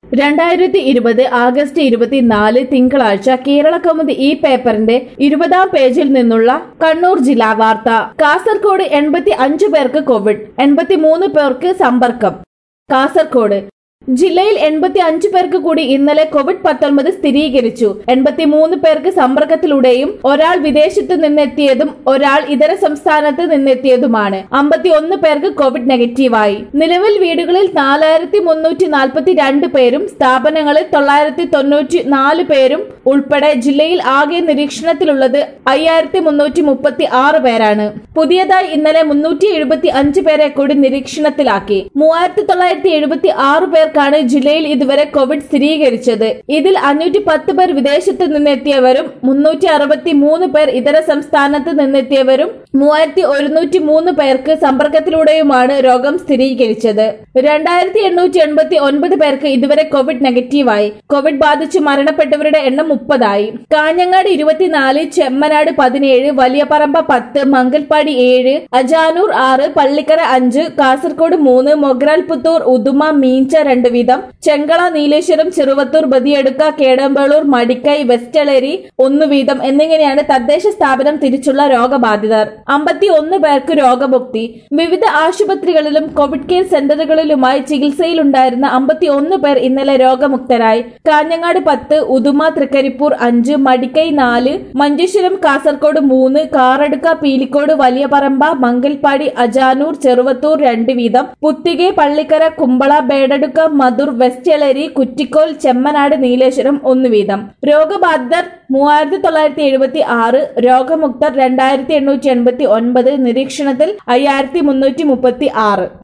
രണ്ടായിരത്തി ഇരുപത് ആഗസ്റ്റ് ഇരുപത്തിനാല് തിങ്കളാഴ്ച കേരള കൗമുദി ഈ പേപ്പറിന്റെ ഇരുപതാം പേജിൽ നിന്നുള്ള കണ്ണൂർ ജില്ലാ വാർത്ത കാസർകോട് എൺപത്തി അഞ്ചു പേർക്ക് കോവിഡ് എൺപത്തിമൂന്ന് പേർക്ക് സമ്പർക്കം കാസർകോട് ജില്ലയിൽ എൺപത്തി അഞ്ച് പേർക്ക് കൂടി ഇന്നലെ കോവിഡ് പത്തൊൻപത് സ്ഥിരീകരിച്ചു എൺപത്തിമൂന്ന് പേർക്ക് സമ്പർക്കത്തിലൂടെയും ഒരാൾ വിദേശത്ത് നിന്നെത്തിയതും ഒരാൾ ഇതര സംസ്ഥാനത്ത് നിന്നെത്തിയതുമാണ് അമ്പത്തി ഒന്ന് പേർക്ക് കോവിഡ് നെഗറ്റീവായി നിലവിൽ വീടുകളിൽ നാലായിരത്തി മുന്നൂറ്റി നാൽപ്പത്തി രണ്ട് പേരും സ്ഥാപനങ്ങളിൽ തൊള്ളായിരത്തി തൊണ്ണൂറ്റി നാല് പേരും ഉൾപ്പെടെ ജില്ലയിൽ ആകെ നിരീക്ഷണത്തിലുള്ളത് അയ്യായിരത്തി മുന്നൂറ്റി മുപ്പത്തി ആറ് പേരാണ് പുതിയതായി ഇന്നലെ മുന്നൂറ്റി എഴുപത്തി അഞ്ച് പേരെ കൂടി നിരീക്ഷണത്തിലാക്കി മൂവായിരത്തി തൊള്ളായിരത്തി എഴുപത്തി ആറ് പേർക്കാണ് ജില്ലയിൽ ഇതുവരെ കോവിഡ് സ്ഥിരീകരിച്ചത് ഇതിൽ അഞ്ഞൂറ്റി പത്ത് പേർ വിദേശത്ത് നിന്നെത്തിയവരും മുന്നൂറ്റി അറുപത്തി മൂന്ന് പേർ ഇതര സംസ്ഥാനത്ത് നിന്നെത്തിയവരും മൂവായിരത്തി ഒരുന്നൂറ്റി മൂന്ന് പേർക്ക് സമ്പർക്കത്തിലൂടെയുമാണ് രോഗം സ്ഥിരീകരിച്ചത് രണ്ടായിരത്തി എണ്ണൂറ്റി എൺപത്തി ഒൻപത് പേർക്ക് ഇതുവരെ കോവിഡ് നെഗറ്റീവായി കോവിഡ് ബാധിച്ച് മരണപ്പെട്ടവരുടെ എണ്ണം മുപ്പതായി കാഞ്ഞങ്ങാട് ഇരുപത്തിനാല് ചെമ്മനാട് പതിനേഴ് വലിയപറമ്പ പത്ത് മംഗൽപാടി ഏഴ് അജാനൂർ ആറ് പള്ളിക്കര അഞ്ച് കാസർഗോഡ് മൂന്ന് മൊഗ്രാൽ പുത്തൂർ ഉദുമ മീഞ്ച രണ്ട് വീതം ചെങ്കള നീലേശ്വരം ചെറുവത്തൂർ ബദിയടുക്ക കേടമ്പളൂർ മടിക്കൈ വെസ്റ്റളേരി ഒന്ന് വീതം എന്നിങ്ങനെയാണ് തദ്ദേശ സ്ഥാപനം തിരിച്ചുള്ള രോഗബാധിതർ അമ്പത്തി ഒന്ന് പേർക്ക് രോഗമുക്തി വിവിധ ആശുപത്രികളിലും കോവിഡ് കെയർ സെന്ററുകളിലുമായി ചികിത്സയിലുണ്ടായിരുന്ന അമ്പത്തി ഒന്ന് പേർ ഇന്നലെ രോഗമുക്തരായി കാഞ്ഞങ്ങാട് പത്ത് ഉദുമ തൃക്കരിപ്പൂർ അഞ്ച് മടിക്കൈ നാല് മഞ്ചേശ്വരം കാസർഗോഡ് മൂന്ന് കാറടുക്ക പീലിക്കോട് വലിയപറമ്പ മംഗൽപാടി അജാനൂർ ചെറുവത്തൂർ രണ്ട് വീതം പുത്തികെ പള്ളിക്കര കുമ്പള ബേഡടുക്ക മധുർ വെസ്റ്റേളരി കുറ്റിക്കോൽ ചെമ്മനാട് നീലേശ്വരം ഒന്ന് വീതം രോഗബാധിതർ മൂവായിരത്തി തൊള്ളായിരത്തി എഴുപത്തി ആറ് രോഗമുക്തർ രണ്ടായിരത്തി എണ്ണൂറ്റി എൺപത്തി ഒൻപത് നിരീക്ഷണത്തിൽ അയ്യായിരത്തി മുന്നൂറ്റി മുപ്പത്തി ആറ്